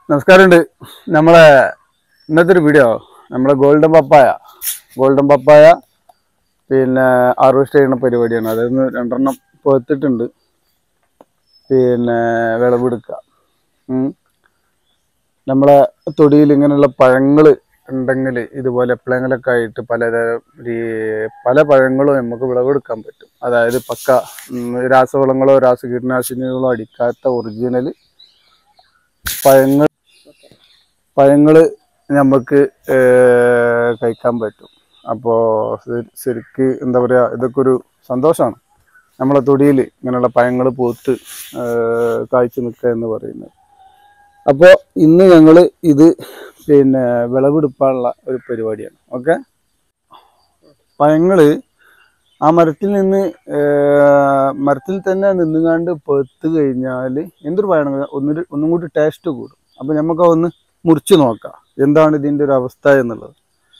നമസ്കാരമുണ്ട് നമ്മളെ ഇന്നത്തെ ഒരു വീഡിയോ നമ്മളെ ഗോൾഡൻ പപ്പായ ഗോൾഡൻ പപ്പായ പിന്നെ ഹാർവെസ്റ്റ് ചെയ്യുന്ന പരിപാടിയാണ് അതായത് രണ്ടെണ്ണം പൊത്തിട്ടുണ്ട് പിന്നെ വിളവെടുക്കുക ഉം. നമ്മളെ തൊടിയിൽ ഇങ്ങനെയുള്ള പഴങ്ങൾ ഉണ്ടെങ്കിൽ ഇതുപോലെ എപ്പോഴെങ്കിലൊക്കെ ആയിട്ട് പലതരം ഈ പല പഴങ്ങളും നമുക്ക് വിളവെടുക്കാൻ പറ്റും അതായത് പക്ക ഉം, രാസവളങ്ങളോ രാസ കീടനാശിനികളോ അടിക്കാത്ത ഒറിജിനൽ പഴങ്ങൾ പഴങ്ങൾ നമുക്ക് ഏർ, കഴിക്കാൻ പറ്റും അപ്പോൾ ശരിക്ക് എന്താ പറയുക ഇതൊക്കെ ഒരു സന്തോഷമാണ് നമ്മളെ തൊടിയിൽ ഇങ്ങനെയുള്ള പഴങ്ങൾ പൂത്ത് ഏർ, കായ്ച്ചു നിൽക്കുക എന്ന് പറയുന്നത് അപ്പോൾ ഇന്ന് ഞങ്ങൾ ഇത് പിന്നെ വിളവെടുപ്പാനുള്ള ഒരു പരിപാടിയാണ് ഓക്കെ പഴങ്ങൾ ആ മരത്തിൽ നിന്ന് ഏർ, മരത്തിൽ തന്നെ നിന്നുകാണ്ട് പെത്ത് കഴിഞ്ഞാൽ എന്തൊരു പഴമാണ് ഒന്നൊരു ഒന്നും കൂടി ടേസ്റ്റ് കൂടും അപ്പം നമുക്ക് ഒന്ന് മുറിച്ച് നോക്കാം എന്താണ് ഇതിൻ്റെ ഒരു അവസ്ഥ എന്നുള്ളത്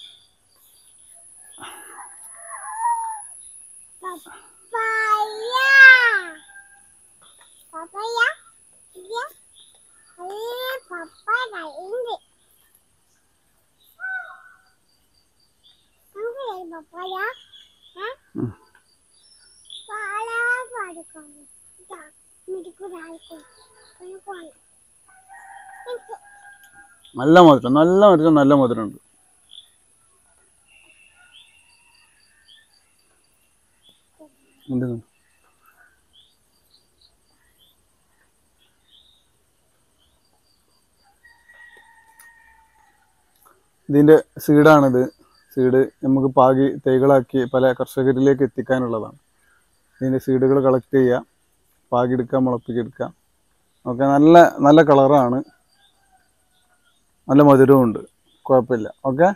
Papaya. Papaya. Iya. Eh, papaya ini. Kamu lihat papaya? Hah? Hmm. Pala pada kamu. Ya, ini kurangku. Ini kurang. Itu. നല്ല മധുരം നല്ല മധുരം നല്ല മധുരമുണ്ട് എന്ത് ഇതിൻ്റെ സീഡാണിത് സീഡ് നമുക്ക് പാകി തൈകളാക്കി പല കർഷകരിലേക്ക് എത്തിക്കാനുള്ളതാണ് ഇതിൻ്റെ സീഡുകൾ കളക്ട് ചെയ്യുക പാകിയെടുക്കുക മുളപ്പിച്ചെടുക്കുക ഓക്കെ നല്ല നല്ല കളറാണ് നല്ല മധുരവും ഉണ്ട് കുഴപ്പമില്ല ഓക്കെ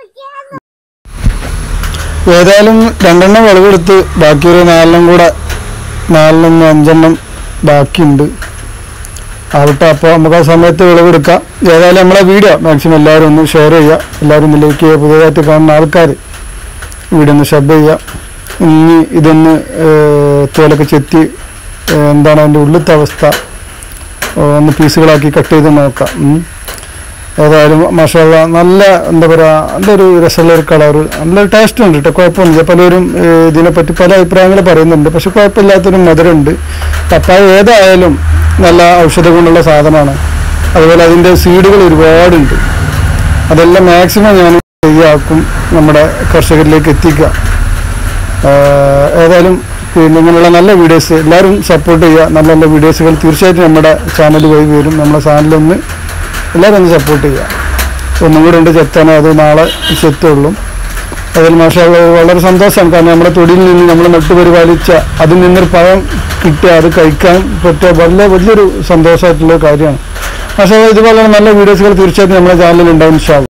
ഏതായാലും രണ്ടെണ്ണം വിളവെടുത്ത് ബാക്കി ഒരു നാലെണ്ണം കൂടെ നാലെണ്ണം അഞ്ചെണ്ണം ബാക്കിയുണ്ട് ആവട്ടെ അപ്പോൾ നമുക്ക് ആ സമയത്ത് വിളവെടുക്കാം ഏതായാലും നമ്മളെ വീഡിയോ മാക്സിമം എല്ലാവരും ഒന്ന് ഷെയർ ചെയ്യുക എല്ലാവരും ഒന്ന് ലൈക്ക് ചെയ്യുക പുതിയതായിട്ട് കാണുന്ന ആൾക്കാർ വീഡിയോ ഒന്ന് ഷബ് ചെയ്യുക ഇനി ഇതൊന്ന് ഏഹ്, തോലൊക്കെ ചെത്തി ഏഹ്, എന്താണ് അതിൻ്റെ ഉള്ളിലത്തെ അവസ്ഥ ഏഹ്, ഒന്ന് പീസുകളാക്കി കട്ട് ചെയ്ത് നോക്കാം ഉം. ഏതായാലും മസാല നല്ല എന്താ പറയുക നല്ലൊരു രസമുള്ള ഒരു കളറ് നല്ലൊരു ടേസ്റ്റ് ഉണ്ട് കേട്ടോ കുഴപ്പമൊന്നുമില്ല പലരും ഏഹ്, ഇതിനെപ്പറ്റി പല അഭിപ്രായങ്ങൾ പറയുന്നുണ്ട് പക്ഷെ കുഴപ്പമില്ലാത്തൊരു മധുരമുണ്ട് പപ്പായ ഏതായാലും നല്ല ഔഷധ ഗുണമുള്ള സാധനമാണ് അതുപോലെ അതിൻ്റെ സീഡുകൾ ഒരുപാടുണ്ട് അതെല്ലാം മാക്സിമം ഞാൻ ശരിയാക്കും നമ്മുടെ കർഷകരിലേക്ക് എത്തിക്കുക ആഹ്, ഏതായാലും പിന്നെ ഇങ്ങനെയുള്ള നല്ല വീഡിയോസ് എല്ലാവരും സപ്പോർട്ട് ചെയ്യുക നല്ല നല്ല വീഡിയോസുകൾ തീർച്ചയായിട്ടും നമ്മുടെ ചാനൽ വഴി വരും നമ്മുടെ ചാനലൊന്ന് എല്ലാവരും ഒന്ന് സപ്പോർട്ട് ചെയ്യുക ഒന്നും കൂടെ ഉണ്ട് ചെത്താനോ അത് നാളെ ചെത്തുള്ളൂ അതിൽ മാഷാ വളരെ സന്തോഷമാണ് കാരണം നമ്മുടെ തൊടിയിൽ നിന്ന് നമ്മൾ നട്ടുപരിപാലിച്ച അതിൽ നിന്നൊരു പഴം കിട്ടുക അത് കഴിക്കാൻ പറ്റിയ വളരെ വലിയൊരു സന്തോഷമായിട്ടുള്ള കാര്യമാണ് പക്ഷേ ഇതുപോലുള്ള നല്ല വീഡിയോസുകൾ തീർച്ചയായിട്ടും നമ്മുടെ ചാനലിൽ ഉണ്ടാവും ഇൻഷാ അള്ളാ.